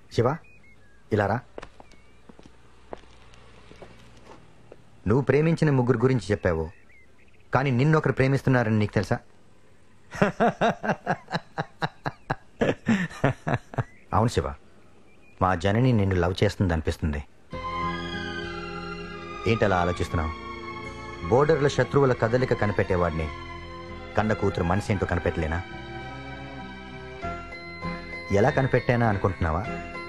శివ ఇలా రా నువ్వు ప్రేమించిన ముగ్గురు గురించి చెప్పావు కానీ నిన్నొకరు ప్రేమిస్తున్నారని నీకు తెలుసా అవును శివ మా జనని నిన్ను లవ్ చేస్తుంది అనిపిస్తుంది ఏంటలా ఆలోచిస్తున్నావు బోర్డర్ల శత్రువుల కదలిక కనిపెట్టేవాడిని కన్న కూతురు మనసు ఏంటో కనిపెట్టలేనా ఎలా కనిపెట్టానా అనుకుంటున్నావా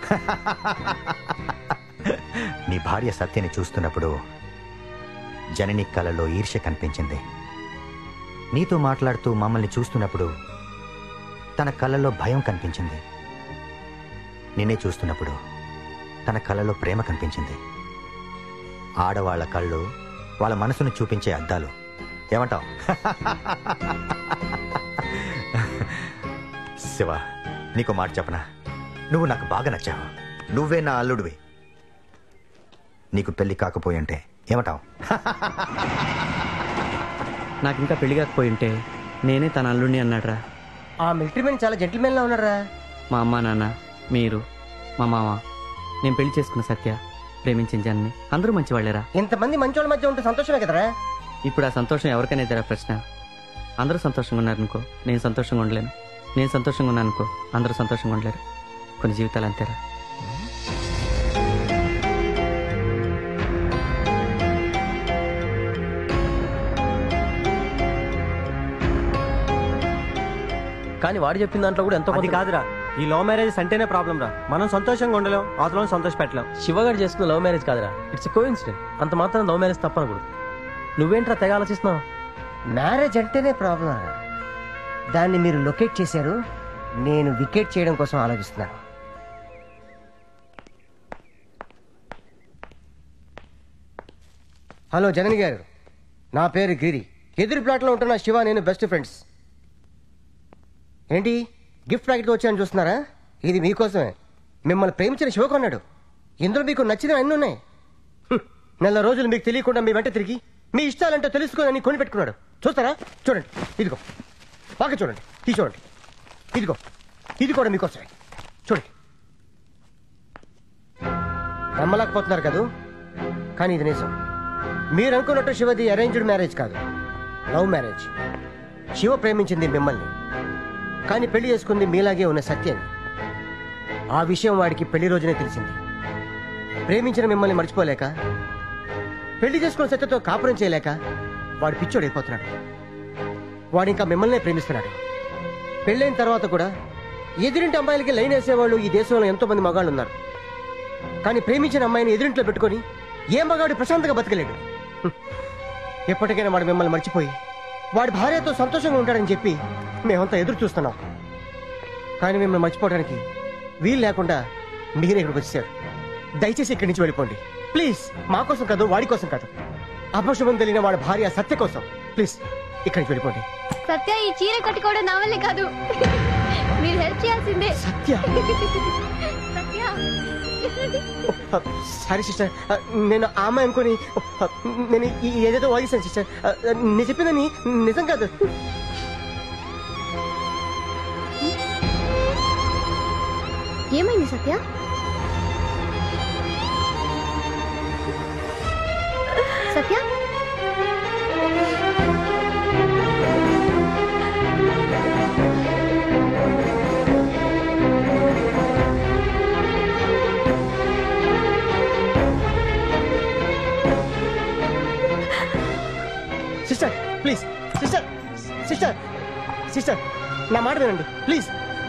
నీ భార్య సత్యని చూస్తున్నప్పుడు జనని కలలో ఈర్ష్య కనిపించింది నీతో మాట్లాడుతూ మమ్మల్ని చూస్తున్నప్పుడు తన కళ్ళలో భయం కనిపించింది నిన్నే చూస్తున్నప్పుడు తన కళ్ళలో ప్రేమ కనిపించింది ఆడవాళ్ళ కళ్ళు వాళ్ళ మనసును చూపించే అద్దాలు ఏమంటావు శివ నీకు మాట చెప్పనా నువ్వు నాకు బాగా నచ్చావు నువ్వే నా అల్లుడివి నీకు పెళ్లి కాకపోయి ఉంటే ఏమంటావు నాకు ఇంకా పెళ్లి కాకపోయి ఉంటే నేనే తన అల్లుడిని అన్నాడ్రా ఆ మిలిటరీ మ్యాన్ చాలా జెంటిల్మెన్ లా ఉన్నారా మా అమ్మ నాన్న మీరు మా మామ నేను పెళ్లి చేసుకున్న సత్య ప్రేమించిన జన్ని అందరూ మంచివాళ్ళేరా ఇంతమంది మంచోళ్ళ మధ్య ఉంటే సంతోషమే కదరా ఇప్పుడు ఆ సంతోషం ఎవరికైనా ప్రశ్న అందరూ సంతోషంగా ఉన్నారనుకో నేను సంతోషంగా ఉండలేను నేను సంతోషంగా ఉన్నాను అనుకో అందరూ సంతోషంగా ఉండలేరు కొన్ని జీవితాలు అంతేరా కానీ వాడు చెప్పిన దాంట్లో కూడా ఎంతో అది కాదురా ఈ లవ్ మ్యారేజెస్ అంటేనే ప్రాబ్లం రా మనం సంతోషంగా ఉండలేం అవతల సంతోష పెట్టలేం శివగాడు చేసుకున్న లవ్ మ్యారేజ్ కాదురా ఇట్స్ కో ఇన్సిడెంట్ అంత మాత్రం లవ్ మ్యారేజ్ తప్పనకూడదు నువ్వేంట్రా తెగ ఆలోచిస్తున్నావు మ్యారేజ్ అంటేనే ప్రాబ్లం దాన్ని మీరు లొకేట్ చేశారు నేను వికెట్ చేయడం కోసం ఆలోచిస్తున్నాను హలో జనని గారు నా పేరు గిరి ఎదురు ప్లాట్లో ఉంటున్న శివ నేను బెస్ట్ ఫ్రెండ్స్ ఏంటి గిఫ్ట్ ప్యాకెట్ వచ్చాయని చూస్తున్నారా ఇది మీకోసమే మిమ్మల్ని ప్రేమించిన శివ కొన్నాడు ఇందులో మీకు నచ్చిన అన్నీ ఉన్నాయి హ్మ్. నెల రోజులు మీకు తెలియకుండా మీ వెంట తిరిగి మీ ఇష్టాలంటో తెలుసుకోదని కొని పెట్టుకున్నాడు చూస్తారా చూడండి ఇదిగో బాగా చూడండి ఇది చూడండి ఇదిగో ఇది కూడా మీకోసమే చూడండి నమ్మలేకపోతున్నారు కదూ కానీ ఇది నిజం మీరు అనుకున్నట్టు శివది అరేంజ్డ్ మ్యారేజ్ కాదు లవ్ మ్యారేజ్ శివ ప్రేమించింది మిమ్మల్ని కానీ పెళ్లి చేసుకుంది మీలాగే ఉన్న సత్యాన్ని ఆ విషయం వాడికి పెళ్లి రోజునే తెలిసింది ప్రేమించిన మిమ్మల్ని మర్చిపోలేక పెళ్లి చేసుకున్న సత్యతో కాపురం చేయలేక వాడు పిచ్చోడైపోతున్నాడు వాడు ఇంకా మిమ్మల్నే ప్రేమిస్తున్నాడు పెళ్ళైన తర్వాత కూడా ఎదురింటి అమ్మాయిలకి లైన్ వేసేవాళ్ళు ఈ దేశంలో ఎంతో మంది మగాళ్ళు ఉన్నారు కానీ ప్రేమించిన అమ్మాయిని ఎదురింట్లో పెట్టుకొని ఏ మగాడు ప్రశాంతంగా బతకలేడు హ్మ్. ఎప్పటికైనా వాడు మిమ్మల్ని మర్చిపోయి వాడి భార్యతో సంతోషంగా ఉంటాడని చెప్పి మేమంతా ఎదురు చూస్తున్నాం కానీ మిమ్మల్ని మర్చిపోవడానికి వీలు లేకుండా మీరే ఇక్కడికి వచ్చేసారు దయచేసి ఇక్కడి నుంచి వెళ్ళిపోండి ప్లీజ్ మా కోసం కాదు వాడి కోసం కాదు అపశుభం తెలియని వాడి భార్య సత్య కోసం ప్లీజ్ ఇక్కడి నుంచి వెళ్ళిపోండి సత్య ఈ చీర కట్టుకోవడం నా వల్లే కాదు మీరు హెల్ప్ చేయాల్సిందే సత్య సత్య సారీ సిస్టర్ నేను ఆ అమ్మాయి అనుకుని నేను ఈ- ఏదేదో వాగిస్తాను సిస్టర్ నేను చెప్పిందని నిజం కాదు ఏమైంది Satya Satya sister please sister sister sister నా మాట వినండి ప్లీజ్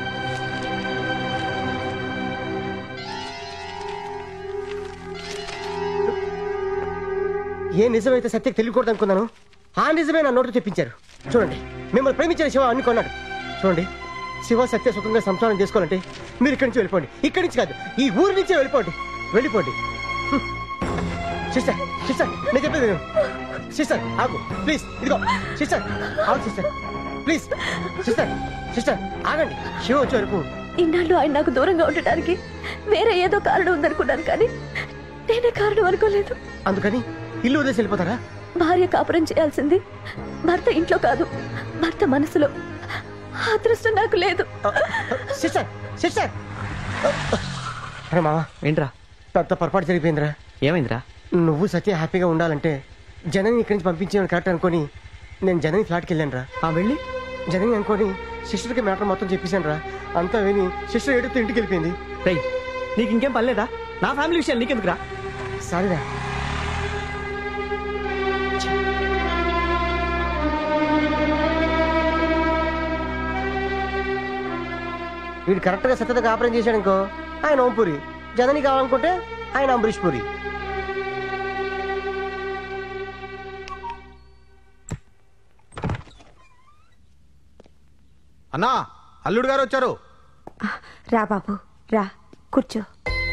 ఏ నిజమైతే సత్యకి తెలియకూడదు అనుకున్నాను ఆ నిజమే నా నోటు తెప్పించారు చూడండి మిమ్మల్ని ప్రేమించిన శివ అన్ని కొన్నాడు చూడండి శివ సత్య సుఖంగా సంసారం చేసుకోవాలంటే మీరు ఇక్కడి నుంచి వెళ్ళిపోండి ఇక్కడి నుంచి కాదు ఈ ఊరి నుంచే వెళ్ళిపోండి వెళ్ళిపోండి హ్మ్. సిస్టర్ సిస్టర్ నేను చెప్పేది విను. సిస్టర్ ఆగు ప్లీజ్ ఇదిగో సిస్టర్ ఆగు సిస్టర్ ప్లీజ్ సిస్టర్ సిస్టర్ ఆగండి శివ వచ్చే వరకు ఇన్నాళ్ళు ఆయన నాకు దూరంగా ఉండటానికి వేరే ఏదో కారణం ఉందనుకున్నాను కానీ నేనే కారణం అనుకోలేదు అందుకని ఇల్లు వదిలేసి వెళ్ళిపోతారా భార్య కాపురం చేయాల్సింది భర్త ఇంట్లో కాదు భర్త మనసులో ఆ అదృష్టం నాకు లేదు సిస్టర్ సిస్టర్ అరే మావా ఏంట్రా పెద్ద పొరపాటు జరిగిపోయిందిరా ఏమైందిరా నువ్వు సత్య హ్యాపీగా ఉండాలంటే జనని ఇక్కడి నుంచి పంపించేయడం కరెక్ట్ అనుకొని నేను జనని ఫ్లాట్కి వెళ్ళాను రా ఆ వెళ్ళి జనని అనుకొని సిస్టర్కి మ్యాటర్ మొత్తం చెప్పేశాను రా అంతా విని సిస్టర్ ఏడుతూ ఇంటికి వెళ్ళిపోయింది రేయ్ నీకు ఇంకేం పర్లేదా నా ఫ్యామిలీ విషయాలు నీకెందుకురా సారీరా వీడు కరెక్ట్గా సత్యతకు ఆపరేట్ చేశాడు అనుకో ఆయన ఓంపూరి జనని కావాలనుకుంటే ఆయన అంబరీష్ పూరి అన్నా అల్లుడు గారు వచ్చారు రా బాబు రా కూర్చో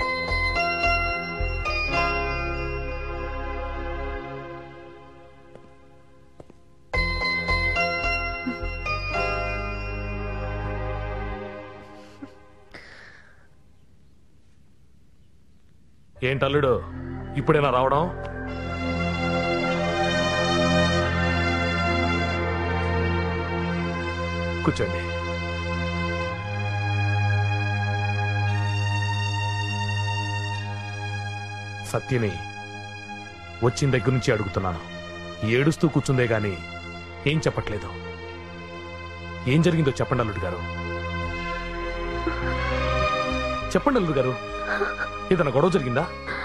ఏంటల్లుడు ఇప్పుడేనా రావడం కూర్చోండి సత్యని వచ్చిన దగ్గర నుంచి అడుగుతున్నాను ఏడుస్తూ కూర్చుందే గాని ఏం చెప్పట్లేదు ఏం జరిగిందో చెప్పండి అల్లుడు గారు చెప్పండి అల్లుడు గారు ఏదైనా గొడవ జరిగిందా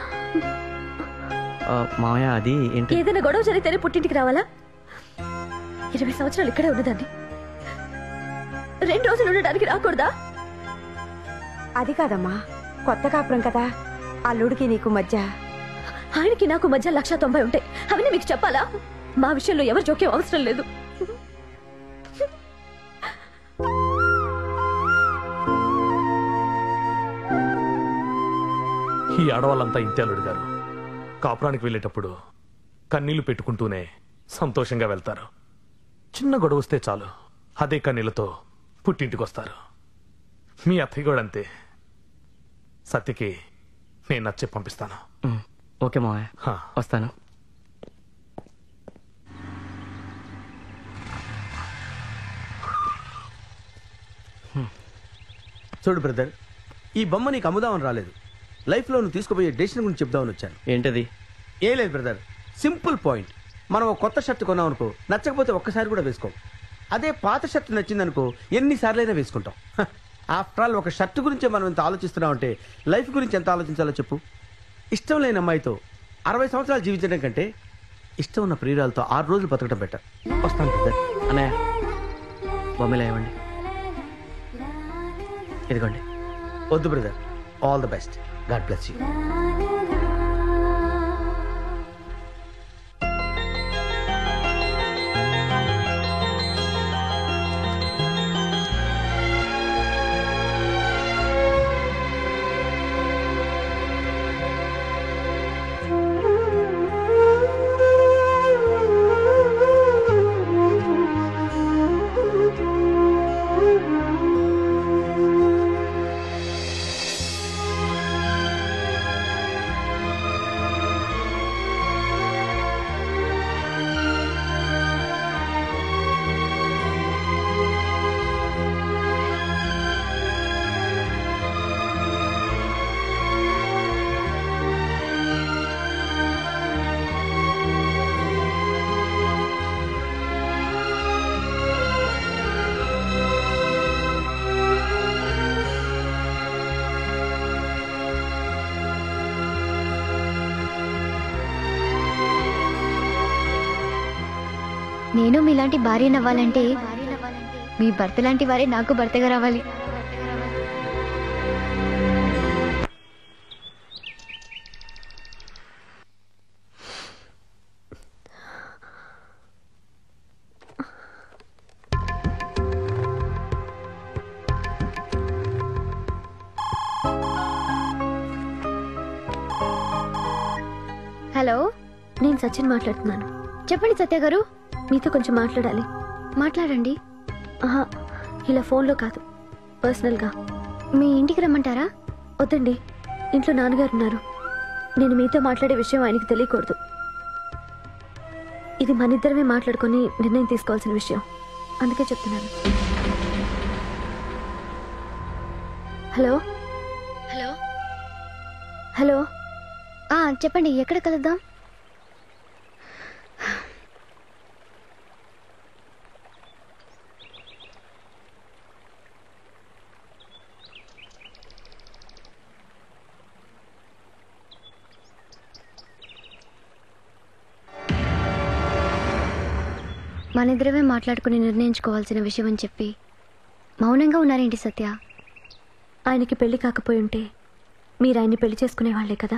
ఆ, మామయ్య అది ఏంటి ఏదైనా గొడవ జరిగితేనే పుట్టింటికి రావాలా ఇరవై సంవత్సరాలు ఇక్కడే ఉన్నదాన్ని రెండు రోజులు ఉండడానికి రాకూడదా అది కాదమ్మా కొత్త కాపురం కదా అల్లుడికి నీకు మధ్య ఆయనకి నాకు మధ్య లక్ష తొంభై ఉంటాయి అవన్నీ మీకు చెప్పాలా మా విషయంలో ఎవరు జోక్యం అవసరం లేదు ఈ ఆడవాళ్ళంతా ఇంతే అల్లుడు గారు కాపురానికి వెళ్ళేటప్పుడు కన్నీళ్లు పెట్టుకుంటూనే సంతోషంగా వెళ్తారు చిన్న గొడవ వస్తే చాలు అదే కన్నీళ్లతో పుట్టింటికి వస్తారు మీ అత్తయ్య కూడా అంతే సత్యకి నేను నచ్చే పంపిస్తాను ఉమ్, ఓకే మామయ్య హా. వస్తాను చూడు బ్రదర్ ఈ బొమ్మ నీకు అమ్ముదామని రాలేదు లైఫ్లో నువ్వు తీసుకుపోయే డెసిషన్ గురించి చెప్దామని వచ్చాను ఏంటది ఏం లేదు బ్రదర్ సింపుల్ పాయింట్ మనం ఒక కొత్త షర్ట్ కొన్నాం అనుకో నచ్చకపోతే ఒక్కసారి కూడా వేసుకోం అదే పాత షర్ట్ నచ్చిందనుకో ఎన్నిసార్లైనా వేసుకుంటాం ఆఫ్టర్ ఆల్ ఒక షర్ట్ గురించే మనం ఇంత ఆలోచిస్తున్నాం అంటే లైఫ్ గురించి ఎంత ఆలోచించాలో చెప్పు ఇష్టం లేని అమ్మాయితో అరవై సంవత్సరాలు జీవించడం కంటే ఇష్టం ఉన్న ప్రియురాలతో ఆరు రోజులు బతకడం బెటర్ వస్తాను బ్రదర్ అన్నయ్య బొమ్మలు ఇవ్వండి ఇదిగోండి వద్దు brother all the best God bless you నేను మీలాంటి భార్య నవ్వాలంటే మీ భర్త లాంటి వారే నాకు భర్తగా రావాలి హలో నేను సచిన్ మాట్లాడుతున్నాను చెప్పండి సత్య గారు మీతో కొంచెం మాట్లాడాలి మాట్లాడండి ఆహా ఇలా ఫోన్లో కాదు పర్సనల్గా మీ ఇంటికి రమ్మంటారా వద్దండి ఇంట్లో నాన్నగారు ఉన్నారు నేను మీతో మాట్లాడే విషయం ఆయనకి తెలియకూడదు ఇది మన ఇద్దరమే మాట్లాడుకొని నిర్ణయం తీసుకోవాల్సిన విషయం అందుకే చెప్తున్నాను హలో హలో హలో ఆ, చెప్పండి ఎక్కడ కలుద్దాం మనిద్దరమే మాట్లాడుకుని నిర్ణయించుకోవాల్సిన విషయం అని చెప్పి మౌనంగా ఉన్నారేంటి సత్య ఆయనకి పెళ్లి కాకపోయి ఉంటే మీరు ఆయన్ని పెళ్లి చేసుకునేవాళ్లే కదా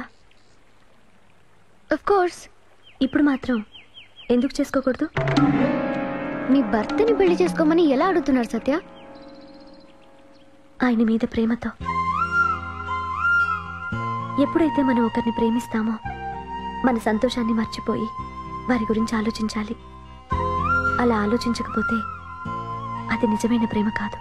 అఫ్ కోర్స్ ఇప్పుడు మాత్రం ఎందుకు చేసుకోకూడదు మీ భర్తని పెళ్లి చేసుకోమని ఎలా అడుగుతున్నారు సత్య ఆయన మీద ప్రేమతో ఎప్పుడైతే మనం ఒకరిని ప్రేమిస్తామో మన సంతోషాన్ని మర్చిపోయి వారి గురించి ఆలోచించాలి అలా ఆలోచించకపోతే అది నిజమైన ప్రేమ కాదు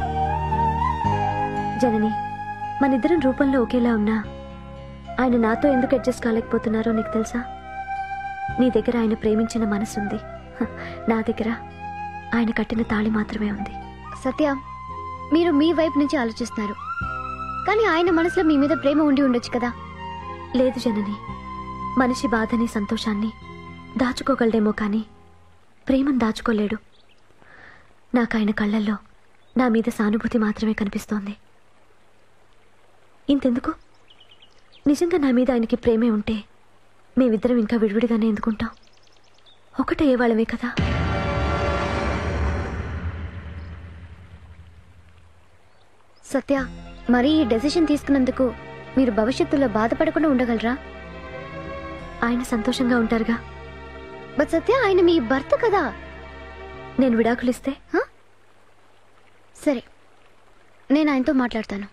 జనని మనిద్దరం రూపంలో ఒకేలా ఉన్నా ఆయన నాతో ఎందుకు అడ్జస్ట్ కాలేకపోతున్నారో నీకు తెలుసా నీ దగ్గర ఆయన ప్రేమించిన మనసుంది హ, నా దగ్గర ఆయన కట్టిన తాళి మాత్రమే ఉంది సత్య మీరు మీ వైపు నుంచి ఆలోచిస్తున్నారు కానీ ఆయన మనసులో మీ మీద ప్రేమ ఉండి ఉండొచ్చు కదా లేదు జనని మనిషి బాధని సంతోషాన్ని దాచుకోగలడేమో కానీ ప్రేమను దాచుకోలేడు నాకు ఆయన కళ్ళల్లో నా మీద సానుభూతి మాత్రమే కనిపిస్తోంది ఇంతెందుకు నిజంగా నా మీద ఆయనకి ప్రేమే ఉంటే మేమిద్దరం ఇంకా విడివిడిగానే ఎందుకుంటాం ఒకటే వాళ్ళమే కదా సత్య మరి ఈ డెసిషన్ తీసుకున్నందుకు మీరు భవిష్యత్తులో బాధపడకుండా ఉండగలరా ఆయన సంతోషంగా ఉంటారుగా బట్ సత్య ఆయన మీ భర్త కదా నేను విడాకులిస్తే సరే నేను ఆయనతో మాట్లాడతాను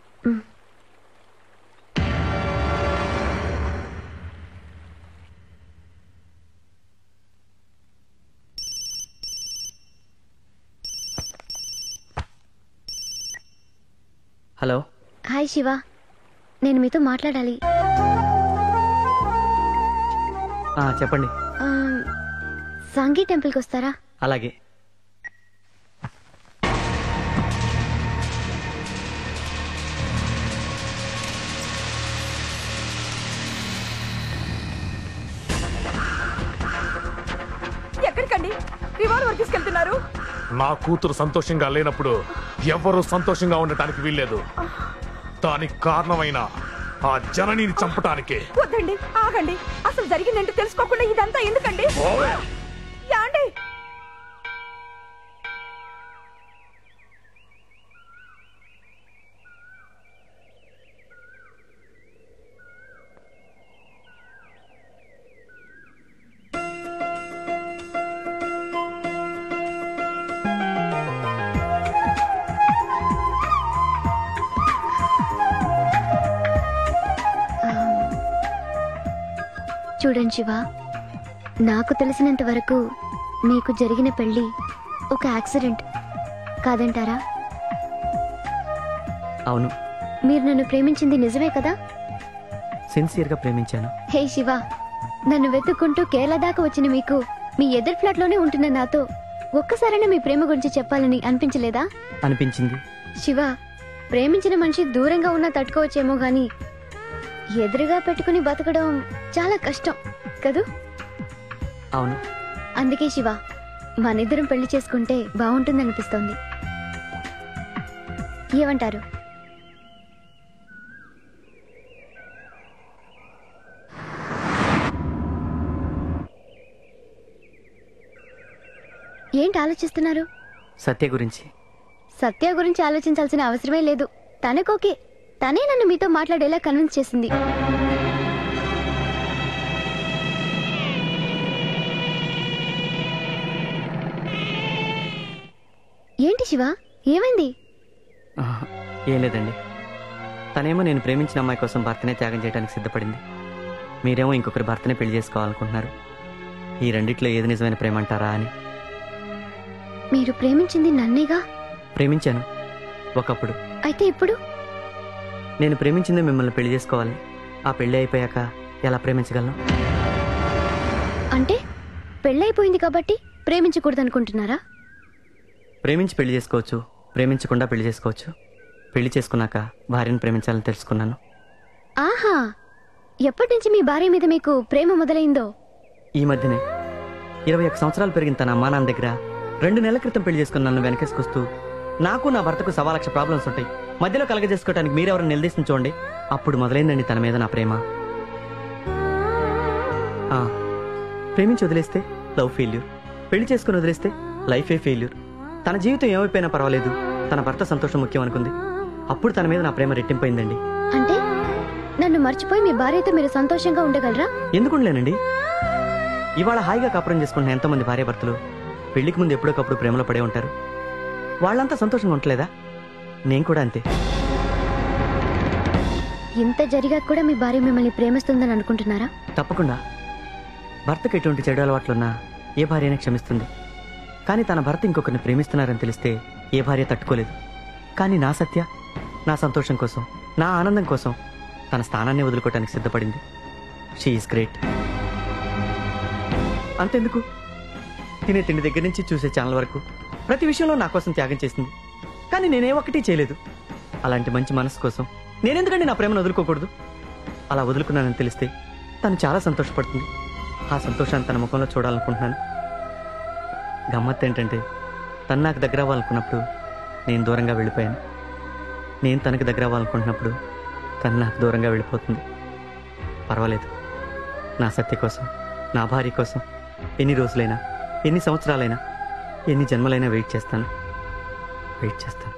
హలో హాయ్ శివ నేను మీతో మాట్లాడాలి ఆ, చెప్పండి ఆ, సాంఘీ టెంపుల్కి వస్తారా అలాగే ఎక్కడికండి రివాల్వర్ తీసుకెళ్తున్నారు నా కూతురు సంతోషంగా లేనప్పుడు ఎవరు సంతోషంగా ఉండటానికి వీల్లేదు దానికి కారణమైన ఆ జననిని చంపటానికే వద్దండి ఆగండి అసలు జరిగిందేంటో తెలుసుకోకుండా ఇదంతా ఎందుకండి ఓవే. యాండి చూడండి శివ నాకు తెలిసినంత వరకు మీకు జరిగిన పెళ్లి ఒక యాక్సిడెంట్ కాదంటారా అవును మీరు నన్ను ప్రేమించింది నిజమే కదా సిన్సియర్గా ప్రేమించాను హే శివ నన్ను వెతుక్కుంటూ కేరళ దాకా వచ్చిన మీకు మీ ఎదురు ఫ్లాట్లోనే ఉంటున్న నాతో ఒక్కసారైనా మీ ప్రేమ గురించి చెప్పాలని అనిపించలేదా అనిపించింది శివ ప్రేమించిన మనిషి దూరంగా ఉన్నా తట్టుకోవచ్చేమో గాని ఎదురుగా పెట్టుకుని బతకడం చాలా కష్టం కదూ అవును అందుకే శివ మనిద్దరం పెళ్లి చేసుకుంటే బాగుంటుందనిపిస్తోంది ఏమంటారు ఏంటి ఆలోచిస్తున్నారు సత్య గురించి సత్య గురించి ఆలోచించాల్సిన అవసరమే లేదు తనకోకే తనే నన్ను మీతో మాట్లాడేలా కన్విన్స్ చేసింది ఏంటి శివ ఏమైంది ఆహా, ఏం లేదండి తనేమో నేను ప్రేమించిన అమ్మాయి కోసం భర్తనే త్యాగం చేయడానికి సిద్ధపడింది మీరేమో ఇంకొకరి భర్తనే పెళ్లి చేసుకోవాలనుకుంటున్నారు ఈ రెండిట్లో ఏది నిజమైన ప్రేమ అంటారా అని మీరు ప్రేమించింది నన్నేగా ప్రేమించాను ఒకప్పుడు అయితే ఇప్పుడు నేను ప్రేమించింది మిమ్మల్ని పెళ్లి చేసుకోవాలి ఆ పెళ్లి అయిపోయాక ఎలా ప్రేమించగలను అంటే పెళ్ళైపోయింది కాబట్టి ప్రేమించకూడదు అనుకుంటున్నారా ప్రేమించి పెళ్లి చేసుకోవచ్చు ప్రేమించకుండా పెళ్లి చేసుకోవచ్చు పెళ్లి చేసుకున్నాక భార్యను ప్రేమించాలని తెలుసుకున్నాను ఆహా ఎప్పటి నుంచి మీ భార్య మీద మీకు ప్రేమ మొదలైందో ఈ మధ్యనే ఇరవై ఒక్క సంవత్సరాలు పెరిగిన తన అమ్మా నాన్న దగ్గర రెండు నెలల క్రితం పెళ్లి చేసుకుని నన్ను వెనకేసుకొస్తూ నాకు నా భర్తకు సవా లక్ష ప్రాబ్లమ్స్ ఉంటాయి మధ్యలో కలగజేసుకోవడానికి మీరెవరైనా నిలదీసిన చూడండి అప్పుడు మొదలైందండి తన మీద నా ప్రేమ ఆ, ప్రేమించి వదిలేస్తే లవ్ ఫెయిల్యూర్ పెళ్లి చేసుకుని వదిలేస్తే లైఫే ఫెయిల్యూర్ తన జీవితం ఏమైపోయినా పర్వాలేదు తన భర్త సంతోషం ముఖ్యం అనుకుంది అప్పుడు తన మీద నా ప్రేమ రెట్టింపైందండి అంటే నన్ను మర్చిపోయి మీ భార్యతో మీరు సంతోషంగా ఉండగలరా ఎందుకుండలేనండి ఇవాళ హాయిగా కాపురం చేసుకుంటున్న ఎంతమంది భార్యాభర్తలు పెళ్లికి ముందు ఎప్పుడోకప్పుడు ప్రేమలో పడే ఉంటారు వాళ్ళంతా సంతోషంగా ఉండలేదా నేను కూడా అంతే ఇంత జరిగాక కూడా మీ భార్య మిమ్మల్ని ప్రేమిస్తుందని అనుకుంటున్నారా తప్పకుండా భర్తకు ఎటువంటి చెడు అలవాట్లున్నా ఏ భార్య అయినా క్షమిస్తుంది కానీ తన భర్త ఇంకొకరిని ప్రేమిస్తున్నారని తెలిస్తే ఏ భార్య తట్టుకోలేదు కానీ నా సత్య నా సంతోషం కోసం నా ఆనందం కోసం తన స్థానాన్ని వదులుకోవడానికి సిద్ధపడింది షీ ఈస్ గ్రేట్ అంతెందుకు తినే తిండి దగ్గర నుంచి చూసే ఛానల్ వరకు ప్రతి విషయంలో నా కోసం త్యాగం చేసింది కానీ నేనే ఒక్కటి చేయలేదు అలాంటి మంచి మనసు కోసం నేనెందుకండి నా ప్రేమను వదులుకోకూడదు అలా వదులుకున్నానని తెలిస్తే తను చాలా సంతోషపడుతుంది ఆ సంతోషాన్ని తన ముఖంలో చూడాలనుకుంటున్నాను గమ్మత్ ఏంటంటే తను నాకు దగ్గర అవ్వాలనుకున్నప్పుడు నేను దూరంగా వెళ్ళిపోయాను నేను తనకు దగ్గర అవ్వాలనుకుంటున్నప్పుడు తను నాకు దూరంగా వెళ్ళిపోతుంది పర్వాలేదు నా సత్య కోసం నా భార్య కోసం ఎన్ని రోజులైనా ఎన్ని సంవత్సరాలైనా ఎన్ని జన్మలైనా వెయిట్ చేస్తాను వెయిట్ చేస్తాను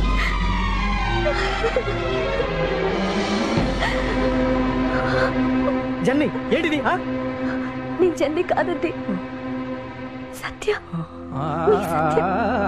జన్మి ఏంటిది ఆ? నేను చెంది కాదండి సత్య మీ సత్య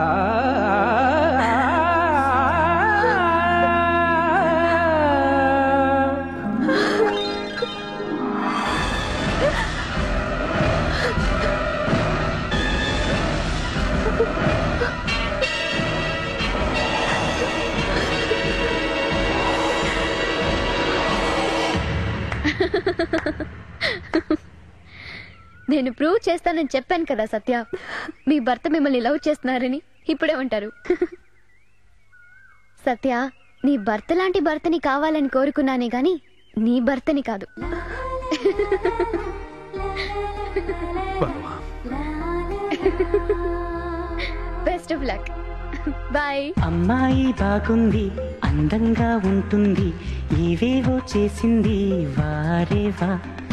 నేను ప్రూవ్ చేస్తానని చెప్పాను కదా సత్య మీ భర్త మిమ్మల్ని లవ్ చేస్తున్నారని ఇప్పుడే ఉంటారు సత్య నీ భర్త లాంటి భర్తని కావాలని కోరుకున్నానే గాని నీ భర్తని కాదు బెస్ట్ ఆఫ్ లక్ బాయ్ అమ్మాయి బాగుంది అందంగా ఉంటుంది ఏవేవో చేసింది వారేవా